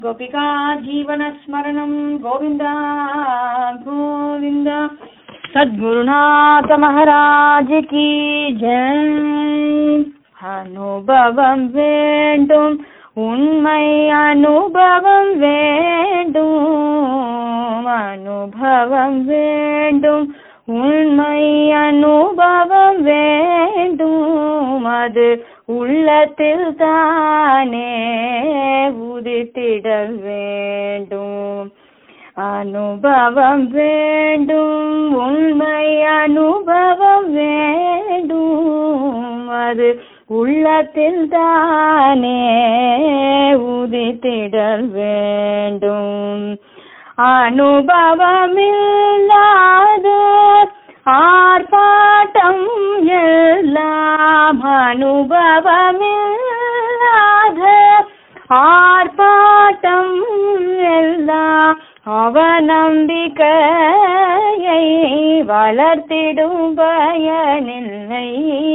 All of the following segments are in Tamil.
गोपिका जीवनस्मरणं गोविन्द गोविन्द सद्गुरुनाथ महाराज की जय அனுபவம் வேண்டும் உண்மை அனுபவம் வேண்டும் அனுபவம் வேண்டும் உண்மை அனுபவம் வேண்டும் அது உள்ளத்தில் தானே உதித்திடல் வேண்டும் அனுபவம் வேண்டும் உண்மை அனுபவம் வேண்டும் அது உள்ளத்தில் தானே உதித்திடல் வேண்டும் அனுபவமில்லாத ஆர்ப்பாட்டம் எல்லாம் அனுபவமில்லாத ஆர்ப்பாட்டம் எல்லாம் அவநம்பிக்கையை வளர்த்திடும் பயனில்லை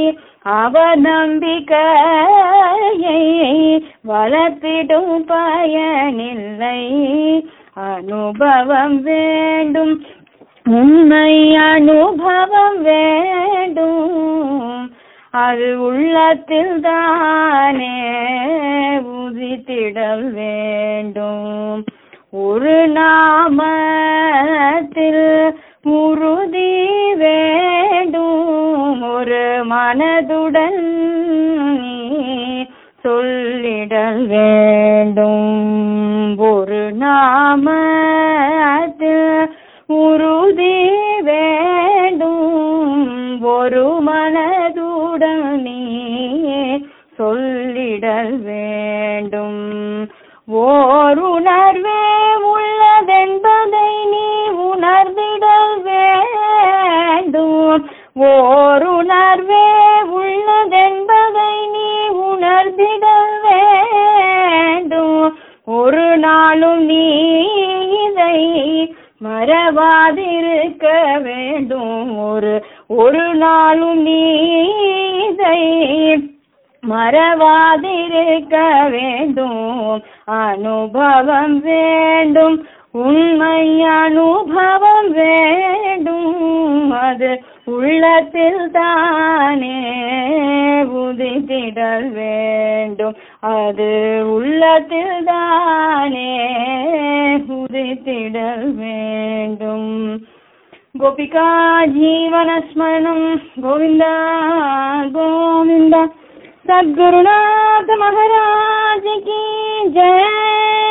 அவநம்பிக்கையை வளர்த்திடும் பயனில்லை அனுபவம் வேண்டும் உண்மை அனுபவம் வேண்டும் அது உள்ளத்தில் தானே உதித்திடல் வேண்டும் ஒரு நாமத்தில் உறுதி வேண்டும் ஒரு மனதுடன் நீ சொல்லிடல் வேண்டும் ஒரு நாமத்தில் உறுதி வேண்டும் ஒரு மனதுடன் நீ சொல்லிடல் வேண்டும் ஓர் உணர்வே உள்ளதென்பதை நீ உணர்ந்திடல் வேண்டும் ஓர் உணர்வே உள்ளதென்பதை நீ உணர்ந்திடல் வேண்டும் ஒரு நாளும் நீ இதை மறவாதிருக்க வேண்டும் ஒரு ஒரு நாளும் நீ இதை மறவாதிருக்க வேண்டும் அனுபவம் வேண்டும் உண்மை அனுபவம் வேண்டும் அது உள்ளத்தில் தானே உதித்திடல் வேண்டும் அது உள்ளத்தில் தானே உதித்திடல் வேண்டும் गोपिका जीवनस्मरणं गोविन्द गोविन्द सद्गुरुनाथ महाराज की जय